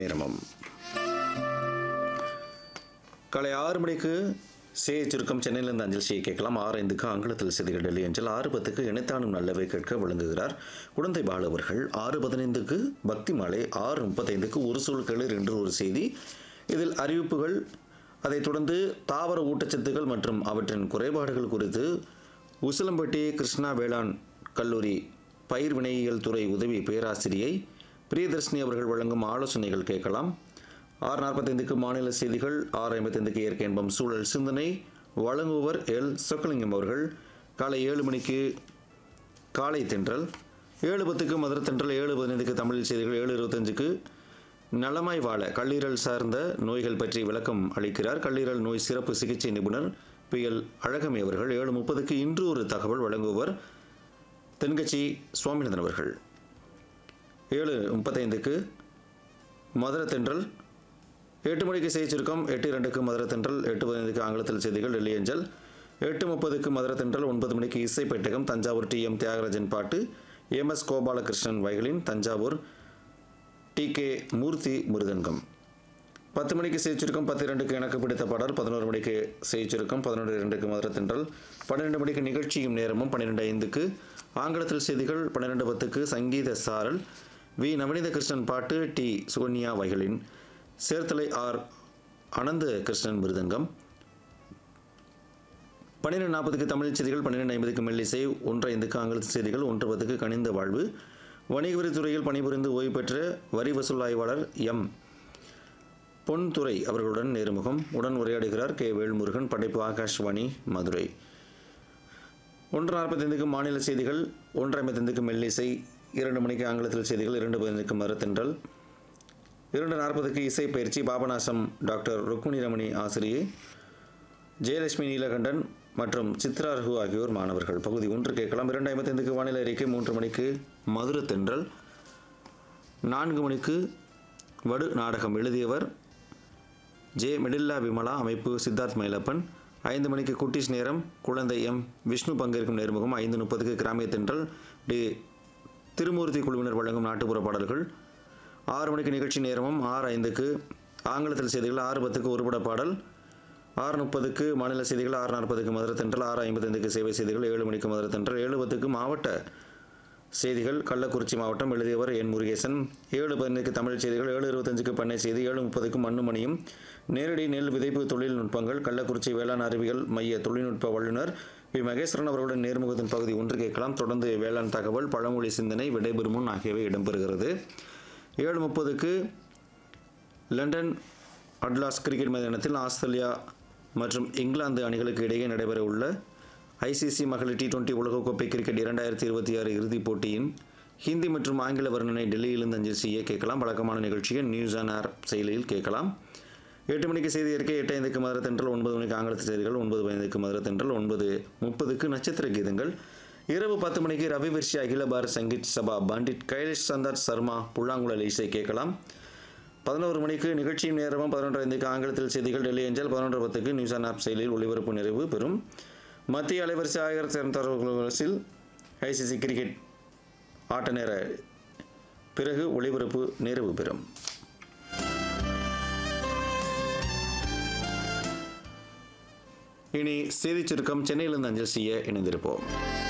நேரமும் காலை ஆறு மணிக்கு செய்தி சுருக்கம் சென்னையிலிருந்து அஞ்சல் செய்ய கேட்கலாம் ஆறு ஐந்துக்கு ஆங்கிலத்தில் செய்திகள் டெல்லி அஞ்சல் ஆறு பத்துக்கு இணைத்தானும் நல்லவை கேட்க விளங்குகிறார் குழந்தை பாலு அவர்கள் ஆறு பதினைந்துக்கு பக்தி மாலை ஆறு முப்பத்தைந்துக்கு ஒரு சொல் கேளு என்று ஒரு செய்தி இதில் அறிவிப்புகள் அதைத் தொடர்ந்து தாவர ஊட்டச்சத்துக்கள் மற்றும் அவற்றின் குறைபாடுகள் குறித்து உசிலம்பட்டி கிருஷ்ணா வேளாண் கல்லூரி பயிர் வினையியல் துறை உதவி பேராசிரியை பிரியதர்ஷினி அவர்கள் வழங்கும் ஆலோசனைகள் கேட்கலாம் ஆறு நாற்பத்தைந்துக்கு மாநில செய்திகள் ஆறு ஐம்பத்தைந்துக்கு இயற்கை இன்பம் சூழல் சிந்தனை வழங்குபவர் எல் சொக்கலிங்கம் அவர்கள் காலை ஏழு மணிக்கு காலை தென்றல் ஏழு பத்துக்கு மதுரை தென்றல் ஏழு பதினைந்துக்கு தமிழ் செய்திகள் ஏழு இருபத்தஞ்சுக்கு நலமாய் வாழ கல்லீரல் சார்ந்த நோய்கள் பற்றி விளக்கம் அளிக்கிறார் கல்லீரல் நோய் சிறப்பு சிகிச்சை நிபுணர் பி எல் அழகமி அவர்கள் ஏழு முப்பதுக்கு இன்று ஒரு தகவல் வழங்குபவர் தென்கட்சி சுவாமிநாதன் அவர்கள் ஏழு முப்பத்தைந்துக்கு மதுரை தென்றல் எட்டு மணிக்கு செய்தி சுருக்கம் எட்டு இரண்டுக்கு மதுரை தென்றல் எட்டு பதினைந்துக்கு ஆங்கிலத்தில் செய்திகள் டெல்லி அஞ்சல் எட்டு முப்பதுக்கு மதுரை தென்றல் ஒன்பது மணிக்கு இசை பெட்டகம் தஞ்சாவூர் டி எம் தியாகராஜன் பாட்டு M S Gopalakrishnan violin Thanjavur T K Murthy mridangam பத்து மணிக்கு செய்தி சுருக்கம் பத்து இரண்டுக்கு எனக்கு பிடித்த பாடல் பதினோரு மணிக்கு செய்தி சுருக்கம் பதினொன்று இரண்டுக்கு மதுரை தென்றல் பன்னிரெண்டு மணிக்கு நிகழ்ச்சியும் நேரமும் பன்னிரெண்டு ஐந்துக்கு ஆங்கிலத்தில் செய்திகள் பன்னிரெண்டு பத்துக்கு சங்கீத சாரல் வி நவநீத கிருஷ்ணன் பாட்டு டி சுகன்யா வைகளின் சேர்த்தலை ஆர் அனந்த கிருஷ்ணன் மிருதங்கம் பன்னிரெண்டு நாற்பதுக்கு தமிழ் செய்திகள் பன்னிரெண்டு ஐம்பதுக்கு மெல்லிசை ஒன்று ஐந்துக்கு ஆங்கிலத்து செய்திகள் ஒன்று பத்துக்கு கனிந்த வாழ்வு வணிக வரித்துறையில் பணிபுரிந்து ஓய்வு பெற்ற வரி வசூல் ஆய்வாளர் எம் பொன்துறை அவர்களுடன் நேர்முகம் உடன் உரையாடுகிறார் கே வேல்முருகன் படைப்பு ஆகாஷ்வாணி மதுரை ஒன்று நாற்பத்தைந்துக்கு மாநில செய்திகள் ஒன்று ஐம்பத்தைந்துக்கு மெல்லிசை இரண்டு மணிக்கு ஆங்கிலத்தில் செய்திகள் இரண்டு பதினைந்துக்கு மறுத்தென்றல் இரண்டு நாற்பதுக்கு இசை பயிற்சி பாபநாசம் டாக்டர் ருக்மிணி ரமணி ஆசிரியை ஜெயலட்சுமி நீலகண்டன் மற்றும் சித்ரா ரகு ஆகியோர் மாணவர்கள் பகுதி ஒன்று கேட்கலாம் இரண்டு ஐம்பத்தைந்துக்கு வானிலை அறிக்கை மூன்று மணிக்கு மதுரை தென்றல் நான்கு மணிக்கு வடு நாடகம் எழுதியவர் ஜே மெடில்லா விமலா அமைப்பு சித்தார்த் மயிலப்பன் ஐந்து மணிக்கு குட்டிஸ் நேரம் குழந்தை எம் விஷ்ணு பங்கேற்கும் நேர்முகம் ஐந்து முப்பதுக்கு கிராமிய தென்றல் டி திருமூர்த்தி குழுவினர் வழங்கும் நாட்டுப்புற பாடல்கள் ஆறு மணிக்கு நிகழ்ச்சி நேரமும் ஆறு ஐந்துக்கு ஆங்கிலத்தில் செய்திகள் ஆறு பத்துக்கு ஒருபட பாடல் ஆறு முப்பதுக்கு மாநில செய்திகள் ஆறு நாற்பதுக்கு மதுரை தென்றல் ஆறு ஐம்பத்தைந்துக்கு சேவை செய்திகள் ஏழு மணிக்கு மதுரை தென்றல் ஏழு பத்துக்கு மாவட்ட செய்திகள் கள்ளக்குறிச்சி மாவட்டம் எழுதியவர் என் முருகேசன் ஏழு பதினைந்துக்கு தமிழ் செய்திகள் ஏழு இருபத்தஞ்சுக்கு பண்ணை செய்தி ஏழு முப்பதுக்கு மண்ணுமணியும் நேரடி நெல் விதைப்பு தொழில்நுட்பங்கள் கள்ளக்குறிச்சி வேளாண் அறிவியல் மைய தொழில்நுட்ப வல்லுநர் வி மகேஸ்வரன் அவர்களுடன் நேர்முகத்தின் பகுதி ஒன்று கேட்கலாம் தொடர்ந்து வேளாண் தகவல் பழமொழி சிந்தனை விடைபெறும் முன் ஆகியவை இடம்பெறுகிறது ஏழு முப்பதுக்கு லண்டன் அட்லாஸ் கிரிக்கெட் மைதானத்தில் ஆஸ்திரேலியா மற்றும் இங்கிலாந்து அணிகளுக்கு இடையே நடைபெற உள்ள ஐசிசி மகளிர் டி டுவெண்ட்டி உலகக்கோப்பை கிரிக்கெட் இரண்டாயிரத்தி இருபத்தி ஆறு இறுதிப் போட்டியின் ஹிந்தி மற்றும் ஆங்கில வர்ணனை டெல்லியிலிருந்து அஞ்சல் செய்ய கேட்கலாம் வழக்கமான நிகழ்ச்சியை நியூஸ் ஆன் ஏர் செயலியில் கேட்கலாம் எட்டு மணிக்கு செய்தி அறிக்கை எட்டு ஐந்துக்கு மதுரை தென்றல் ஒன்பது மணிக்கு ஆங்கிலத்து செய்திகள் ஒன்பது பதினைந்துக்கு மதுரை தென்றல் ஒன்பது முப்பதுக்கு நட்சத்திர கீதங்கள் இரவு பத்து மணிக்கு ரவி விர்ஷி அகில பாரத் சங்கீத் சபா பண்டிட் கைலேஷ் சந்தர் சர்மா புல்லாங்குழல் இசை கேட்கலாம் பதினோரு மணிக்கு நிகழ்ச்சியின் நேரமும் பதினொன்று ஐந்துக்கு ஆங்கிலத்தில் செய்திகள் டெல்லி அஞ்சல் பதினொன்று பத்துக்கு நியூஸ் ஆன் ஆப் செயலில் ஒளிபரப்பு நிறைவு பெறும் மத்திய அலைவரிசை ஆயிரத்தி இரநூத்தறுபதில் ஐசிசி கிரிக்கெட் ஆட்ட நேர பிறகு ஒளிபரப்பு நிறைவு பெறும் இனி செய்திச் சுருக்கம் சென்னையிலிருந்து அஞ்சல் செய்ய இணைந்திருப்போம்